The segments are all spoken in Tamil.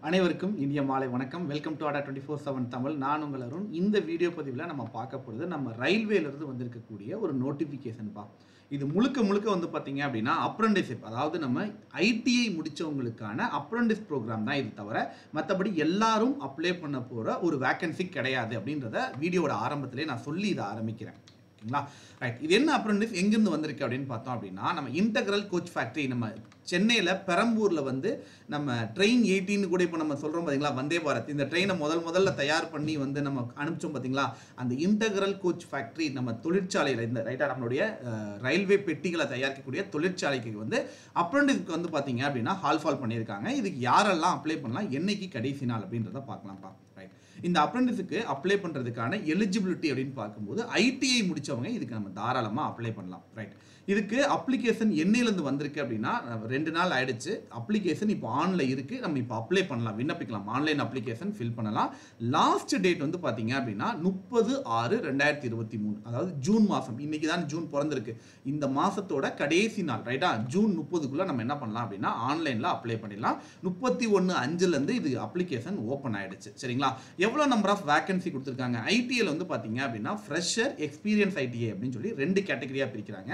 அனைவருக்கும் இனிய மாலை வணக்கம் welcome to Adda twenty four seven Tamil நான் உங்கள் அருண் இந்த வீடியோ பதிவில் நம்ம பார்க்க போகிறது நம்ம ரயில்வேலேருந்து வந்திருக்கக்கூடிய ஒரு நோட்டிஃபிகேஷன் பா இது முழுக்க முழுக்க வந்து பார்த்தீங்க அப்படின்னா அப்ரண்டிஸ்ஷிப் அதாவது நம்ம ஐடிஐ முடித்தவங்களுக்கான அப்ரண்டிஸ் ப்ரோக்ராம் தான் இது தவிர மற்றபடி எல்லாரும் அப்ளை பண்ண போகிற ஒரு வேக்கன்சி கிடையாது அப்படின்றத வீடியோட ஆரம்பத்திலே நான் சொல்லி இதை ஆரம்பிக்கிறேன் ஓகேங்களா ரைட் இது என்ன அப்ரண்டிஸ் எங்கேருந்து வந்திருக்கு அப்படின்னு பார்த்தோம் அப்படின்னா நம்ம இன்டெக்ரல் கோச் ஃபேக்ட்ரி நம்ம சென்னையில் பெரம்பூரில் வந்து நம்ம ட்ரெயின் எயிட்டின்னு கூட இப்போ நம்ம சொல்கிறோம் பார்த்தீங்களா வந்தே பாரத் இந்த ட்ரெயினை முதல் முதல்ல தயார் பண்ணி வந்து நம்ம அனுப்பிச்சோம் பார்த்தீங்களா அந்த இன்டெக்ரல் கோச் ஃபேக்ட்ரி நம்ம தொழிற்சாலையில் இந்த ரைட்டாக நம்மளுடைய அஹ், ரயில்வே பெட்டிகளை தயாரிக்கக்கூடிய தொழிற்சாலைக்கு வந்து அப்ரண்டிஸ்க்கு வந்து பார்த்தீங்க அப்படின்னா ஹால் ஃபால் பண்ணியிருக்காங்க இதுக்கு யாரெல்லாம் அப்ளை பண்ணலாம் என்னைக்கு கடைசி நாள் அப்படின்றத பார்க்கலாம்ப்பா ரைட் இந்த அப்ரண்டிஸுக்கு அப்ளை பண்ணுறதுக்கான எலிஜிபிலிட்டி அப்படின்னு பார்க்கும்போது ஐடிஐ முடிச்சவங்க இதுக்கு நம்ம தாராளமாக அப்ளை பண்ணலாம் ரைட் இதுக்கு அப்ளிகேஷன் என்னையிலேருந்து வந்திருக்கு அப்படின்னா அஹ், ரெண்டு நாள் ஆயிடுச்சு அப்ளிகேஷன் இப்போ ஆன்ல இருக்கு நம்ம இப்போ அப்ளை பண்ணலாம் விண்ணப்பிக்கலாம் ஆன்லைன் அப்ளிகேஷன் ஃபில் பண்ணலாம் லாஸ்ட் டேட் வந்து பார்த்தீங்க அப்படின்னா முப்பது ஆறு ரெண்டாயிரத்தி இருபத்தி மூணு அதாவது ஜூன் மாதம் இன்னைக்கு தான் ஜூன் பிறந்திருக்கு இந்த மாசத்தோட கடைசி நாள் ரைட்டா ஜூன் முப்பதுக்குள்ள நம்ம என்ன பண்ணலாம் அப்படின்னா ஆன்லைனில் அப்ளை பண்ணிடலாம் முப்பத்தி ஒன்று அஞ்சுலேருந்து இது அப்ளிகேஷன் ஓப்பன் ஆயிடுச்சு சரிங்களா எவ்வளோ நம்பர் ஆஃப் வேகன்சி கொடுத்துருக்காங்க ஐடிஐல வந்து பார்த்தீங்க அப்படின்னா ஃப்ரெஷர் எக்ஸ்பீரியன்ஸ் ஐடிஐ அப்படின்னு சொல்லி ரெண்டு கேட்டகரியாக பிரிக்கிறாங்க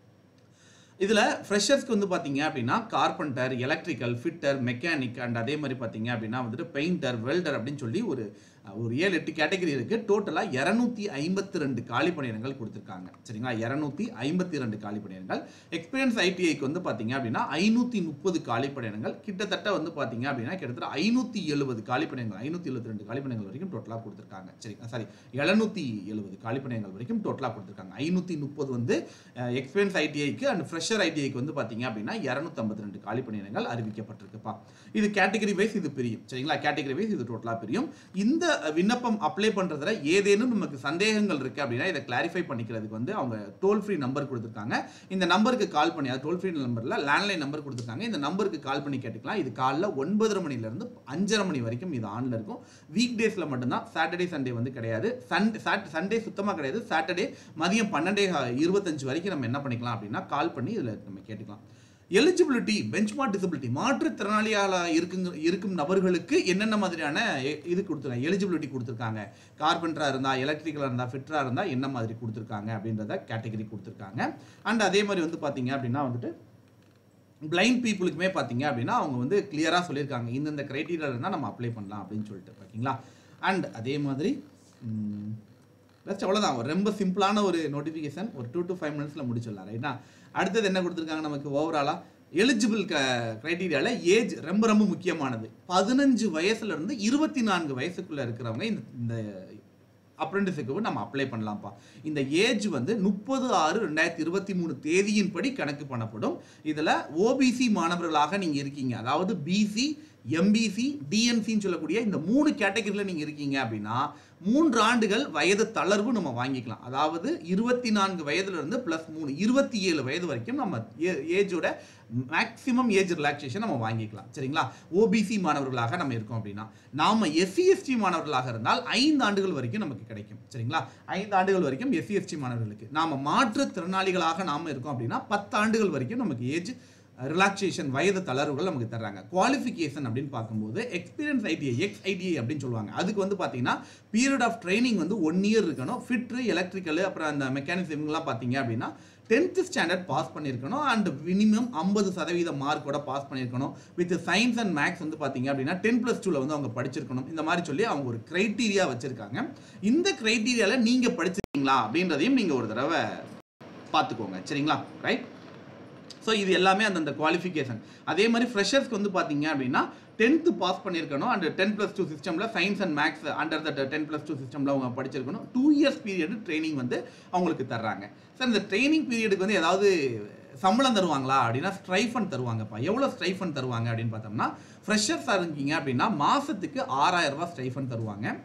இதில் ஃப்ரெஷர்ஸ்க்கு வந்து பார்த்தீங்க அப்படின்னா carpenter electrical fitter mechanic and அதே மாதிரி பார்த்தீங்க அப்படின்னா வந்துட்டு பெயிண்டர் வெல்டர் அப்படின்னு சொல்லி ஒரு ஒரு ஏழு எட்டு கேட்டகரி இருக்குது டோட்டலாக இரநூத்தி ஐம்பத்தி ரெண்டு காலி பணியிடங்கள் கொடுத்துருக்காங்க சரிங்களா இரநூத்தி ஐம்பத்தி ரெண்டு காலி பணியிடங்கள் எக்ஸ்பீரியன்ஸ் ஐடிஐக்கு வந்து பார்த்தீங்க அப்படின்னா ஐநூற்றி முப்பது காலி பணியிடங்கள் கிட்டத்தட்ட வந்து பார்த்தீங்க அப்படின்னா கிட்டத்தட்ட ஐநூற்றி எழுபது காலி பணியிடங்கள் ஐநூற்றி எழுபத்தி ரெண்டு காலி பணியிடங்கள் வரைக்கும் டோட்டலாக கொடுத்துருக்காங்க சரி சாரி எழுநூற்றி எழுபது காலி பணியிடங்கள் வரைக்கும் டோட்டலாக கொடுத்துருக்காங்க ஐநூற்றி முப்பது வந்து எக்ஸ்பீரியன்ஸ் ஐடிஐக்கு அண்ட் ஃப்ரெஷர் ஐடிஐக்கு வந்து பார்த்தீங்க அப்படின்னா இரநூத்தம்பத்தி ரெண்டு காலி பணியிடங்கள் அறிவிக்கப்பட்டிருக்குப்பா இது கேட்டகரி வைஸ் இது பிரியும் சரிங்களா கேட்டகரி வைஸ் இது டோட்டலாக பிரியும் இந்த விண்ணப்பம் அப்ளை பண்ணுறதுல ஏதேனும் நமக்கு சந்தேகங்கள் இருக்குது அப்படின்னா இதை கிளாரிஃபை பண்ணிக்கிறதுக்கு வந்து அவங்க டோல் ஃப்ரீ நம்பர் கொடுத்துருக்காங்க இந்த நம்பருக்கு கால் பண்ணி அது டோல் ஃப்ரீ நம்பரில் லேண்ட்லைன் நம்பர் கொடுத்துருக்காங்க இந்த நம்பருக்கு கால் பண்ணி கேட்டுக்கலாம் இது காலைல ஒன்பதரை மணிலேருந்து அஞ்சரை மணி வரைக்கும் இது ஆனில் இருக்கும் வீக் டேஸில் மட்டும்தான் சாட்டர்டே சண்டே வந்து கிடையாது சண்டே சண்டே சுத்தமாக கிடையாது சாட்டர்டே மதியம் பன்னெண்டே இருபத்தஞ்சு வரைக்கும் நம்ம என்ன பண்ணிக்கலாம் அப்படின்னா கால் பண்ணி இதில் நம்ம கேட்டுக்கலாம் எலிஜிபிலிட்டி பெஞ்ச்மார்க் டிசபிலிட்டி மாற்றுத்திறனாளியால இருக்குங்க இருக்கும் நபர்களுக்கு என்னென்ன மாதிரியான எ- இது கொடுத்துருக்காங்க எலிஜிபிலிட்டி கொடுத்துருக்காங்க கார்பெண்டராக இருந்தால் எலக்ட்ரிக்கலாக இருந்தால் ஃபிட்டராக இருந்தால் என்ன மாதிரி கொடுத்துருக்காங்க அப்படின்றத கேட்டகரி கொடுத்துருக்காங்க அண்ட் அதே மாதிரி வந்து பார்த்தீங்க அப்படின்னா வந்துட்டு பிளைண்ட் பீப்புளுக்குமே பார்த்தீங்க அப்படின்னா அவங்க வந்து கிளியராக சொல்லியிருக்காங்க இந்தந்த க்ரைட்டீரியா இருந்தால் நம்ம அப்ளை பண்ணலாம் அப்படின்னு சொல்லிட்டு பார்த்தீங்களா அண்ட் அதே மாதிரி ஜஸ்ட் அவ்வளோதான் ஒரு ரொம்ப சிம்பிளான ஒரு நோட்டிஃபிகேஷன் ஒரு டூ டு ஃபைவ் மினிட்ஸில் முடிச்சிடலாம் ரைட்டா அடுத்தது என்ன கொடுத்துருக்காங்க நமக்கு ஓவராலாக எலிஜிபிள் க க்ரைட்டீரியாவில் ஏஜ் ரொம்ப ரொம்ப முக்கியமானது பதினஞ்சு வயசுலேருந்து இருபத்தி நான்கு வயசுக்குள்ளே இருக்கிறவங்க இந்த இந்த அப்ரெண்டிஸுக்கு நம்ம அப்ளை பண்ணலாம்ப்பா இந்த ஏஜ் வந்து முப்பது ஆறு ரெண்டாயிரத்தி இருபத்தி மூணு தேதியின்படி கணக்கு பண்ணப்படும் இதில் ஓபிசி மாணவர்களாக நீங்கள் இருக்கீங்க அதாவது பிசி எம்பிசி டிஎன்சின்னு சொல்லக்கூடிய இந்த மூணு கேட்டகரியில் நீங்கள் இருக்கீங்க அப்படின்னா மூன்று ஆண்டுகள் வயது தளர்வு நம்ம வாங்கிக்கலாம் அதாவது இருபத்தி நான்கு வயதுலேருந்து ப்ளஸ் மூணு இருபத்தி ஏழு வயது வரைக்கும் நம்ம ஏஜோட மேக்ஸிமம் ஏஜ் ரிலாக்ஸேஷன் நம்ம வாங்கிக்கலாம் சரிங்களா ஓபிசி மாணவர்களாக நம்ம இருக்கோம் அப்படின்னா நாம எஸ்சி எஸ்டி மாணவர்களாக இருந்தால் ஐந்து ஆண்டுகள் வரைக்கும் நமக்கு கிடைக்கும் சரிங்களா ஐந்து ஆண்டுகள் வரைக்கும் எஸ்சி எஸ்டி மாணவர்களுக்கு நாம மாற்றுத்திறனாளிகளாக நாம இருக்கோம் அப்படின்னா பத்து ஆண்டுகள் வரைக்கும் நமக்கு ஏஜ் ரிலாக்ஸேஷன் வயது தளர்வுகள் நமக்கு தர்றாங்க குவாலிஃபிகேஷன் அப்படின்னு பார்க்கும்போது எக்ஸ்பீரியன்ஸ் ஐடிஐ எக்ஸ் ஐடிஐ அப்படின்னு சொல்லுவாங்க அதுக்கு வந்து பார்த்தீங்கன்னா பீரியட் ஆஃப் ட்ரைனிங் வந்து ஒன் இயர் இருக்கணும் ஃபிட்ரு எலக்ட்ரிக்கல் அப்புறம் அந்த மெக்கானிக்ஸ் இவங்கெல்லாம் பார்த்தீங்க அப்படின்னா டென்த்து ஸ்டாண்டர்ட் பாஸ் பண்ணியிருக்கணும் அண்ட் மினிமம் ஐம்பது சதவீத மார்க்கோட பாஸ் பண்ணியிருக்கணும் வித் சயின்ஸ் அண்ட் மேக்ஸ் வந்து பார்த்தீங்க அப்படின்னா டென் ப்ளஸ் டூவில் வந்து அவங்க படிச்சிருக்கணும் இந்த மாதிரி சொல்லி அவங்க ஒரு க்ரைட்டீரியா வச்சுருக்காங்க இந்த க்ரைட்டீரியாவில் நீங்கள் படிச்சிருக்கீங்களா அப்படின்றதையும் நீங்கள் ஒரு தடவை பார்த்துக்கோங்க சரிங்களா ரைட் ஸோ இது எல்லாமே அந்தந்த குவாலிஃபிகேஷன் அதே மாதிரி ஃப்ரெஷர்ஸ்க்கு வந்து பார்த்தீங்க அப்படின்னா டென்த்து பாஸ் பண்ணியிருக்கணும் அண்ட் டென் ப்ளஸ் டூ சிஸ்டமில் science and maths under the ten plus two சிஸ்டமில் அவங்க படிச்சிருக்கணும் டூ இயர்ஸ் பீரியட் ட்ரைனிங் வந்து அவங்களுக்கு தர்றாங்க சார் இந்த ட்ரைனிங் பீரியடுக்கு வந்து ஏதாவது சம்பளம் தருவாங்களா அப்படின்னா ஸ்ட்ரைஃபன் தருவாங்கப்பா எவ்வளோ ஸ்ட்ரைஃபன் தருவாங்க அப்படின்னு பார்த்தோம்னா ஃப்ரெஷர்ஸாக இருக்கீங்க அப்படின்னா மாதத்துக்கு ஆறாயிரம் ரூபாய் ஸ்ட்ரைஃபன் தருவாங்க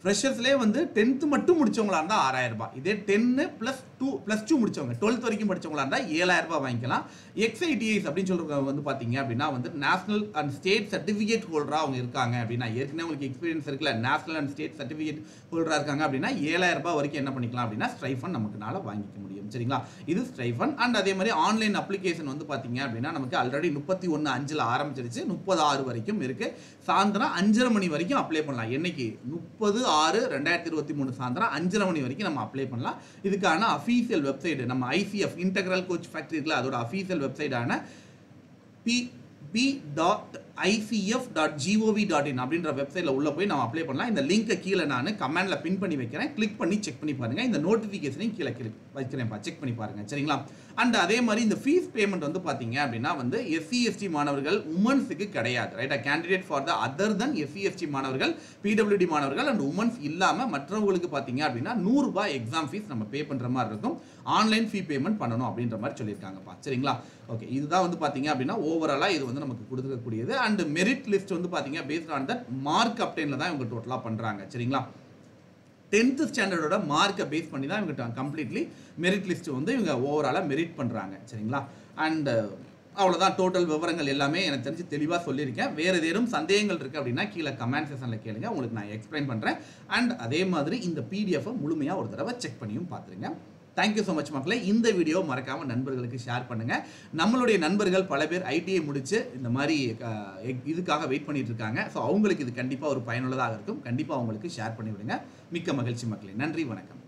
ஃப்ரெஷர்ஸ்லேயே வந்து டென்த்து மட்டும் முடிச்சவங்களா இருந்தால் ஆறாயிரம் ரூபாய் இதே ten plus two plus two முடிச்சவங்க டுவெல்த் வரைக்கும் படிச்சவங்களா இருந்தால் ஏழாயிரம் ரூபாய் வாங்கிக்கலாம் எக்ஸ்ஐடிஐஸ் அப்படின்னு சொல்கிறவங்க வந்து பார்த்தீங்க அப்படின்னா வந்து நேஷனல் அண்ட் ஸ்டேட் சர்டிஃபிகேட் ஹோல்டராக அவங்க இருக்காங்க அப்படின்னா ஏற்கனவே உங்களுக்கு எக்ஸ்பீரியன்ஸ் இருக்குல்ல நேஷனல் அண்ட் ஸ்டேட் சர்டிஃபிகேட் ஹோல்டராக இருக்காங்க அப்படின்னா ஏழாயிரம் ரூபாய் வரைக்கும் என்ன பண்ணிக்கலாம் அப்படின்னா ஸ்ட்ரைஃபன் நமக்குனால வாங்கிக்க முடியும் சரிங்களா இது ஸ்ட்ரைஃபன் அண்ட் அதே மாதிரி ஆன்லைன் அப்ளிகேஷன் வந்து பார்த்தீங்க அப்படின்னா நமக்கு ஆல்ரெடி முப்பத்தி ஒன்று அஞ்சில் ஆரம்பிச்சிருச்சு முப்பது ஆறு வரைக்கும் இருக்கு சாயந்தரம் அஞ்சரை மணி வரைக்கும் அப்ளை பண்ணலாம் என்னைக்கு முப்பது ஆறு ரெண்டாயிரத்தி இருபத்தி மூணு சாயந்தரம் அஞ்சரை மணி வரைக்கும் நம்ம அப்ளை பண்ணலாம் இதுக்கான அஃபீஷியல் வெப்சைட் நம்ம ஐசிஎஃப் இன்டெக்ரல் கோச் ஃபேக்டரி இருக்குல்ல அதோட அஃபீஷியல் வெப்சைட்டான P B dot ICF dot GOV dot in அப்படின்ற வெப்சைட்டில் உள்ள போய் நம்ம அப்ளை பண்ணலாம் இந்த லிங்கை கீழே நான் கமெண்ட்ல பின் பண்ணி வைக்கிறேன் கிளிக் பண்ணி செக் பண்ணி பாருங்க இந்த நோட்டிஃபிகேஷனையும் கீழே கிளிக் வைக்கிறேன்ப்பா செக் பண்ணி பாருங்க சரிங்களா அண்ட் அதே மாதிரி இந்த ஃபீஸ் பேமெண்ட் வந்து பார்த்தீங்க அப்படின்னா வந்து எஸ்சி எஸ்டி மாணவர்கள் உமன்ஸுக்கு கிடையாது ரைட்டா candidate for the other than SC ST மாணவர்கள் பிடபிள்யூடி மாணவர்கள் அண்ட் உமன்ஸ் இல்லாமல் மற்றவங்களுக்கு பார்த்தீங்க அப்படின்னா நூறுரூபா எக்ஸாம் ஃபீஸ் நம்ம பே பண்ணுற மாதிரி இருக்கும் ஆன்லைன் ஃபீ பேமெண்ட் பண்ணணும் அப்படின்ற மாதிரி சொல்லியிருக்காங்கப்பா சரிங்களா ஓகே இதுதான் வந்து பார்த்தீங்க அப்படின்னா ஓவராலாக இது வந்து நமக்கு கொடுக்கக்கூடியது அண்ட் மெரிட் லிஸ்ட் வந்து பார்த்தீங்க பேஸ்ட் ஆன் தட் மார்க் அப்டேனில் தான் இவங்க டோட்டலாக பண்ணுறாங்க சரிங்களா டென்த்து ஸ்டாண்டர்டோட மார்க்கை பேஸ் பண்ணி தான் இவங்க கம்ப்ளீட்லி மெரிட் லிஸ்ட் வந்து இவங்க ஓவராலாக மெரிட் பண்ணுறாங்க சரிங்களா அண்ட் அவ்வளோதான் டோட்டல் விவரங்கள் எல்லாமே எனக்கு தெரிஞ்சு தெளிவாக சொல்லியிருக்கேன் வேறு ஏதேனும் சந்தேகங்கள் இருக்குது அப்படின்னா கீழே கமெண்ட் செஷனில் கேளுங்க உங்களுக்கு நான் எக்ஸ்பிளைன் பண்ணுறேன் அண்ட் அதே மாதிரி இந்த பிடிஎஃபை முழுமையாக ஒரு தடவை செக் பண்ணியும் பார்த்துருங்க தேங்க்யூ ஸோ மச் மக்களே இந்த வீடியோ மறக்காமல் நண்பர்களுக்கு ஷேர் பண்ணுங்கள் நம்மளுடைய நண்பர்கள் பல பேர் ஐடிஐ முடிச்சு இந்த மாதிரி அஹ், இதுக்காக வெயிட் பண்ணிட்டு இருக்காங்க ஸோ அவங்களுக்கு இது கண்டிப்பாக ஒரு பயனுள்ளதாக இருக்கும் கண்டிப்பாக அவங்களுக்கு ஷேர் பண்ணி விடுங்க மிக்க மகிழ்ச்சி மக்களே நன்றி வணக்கம்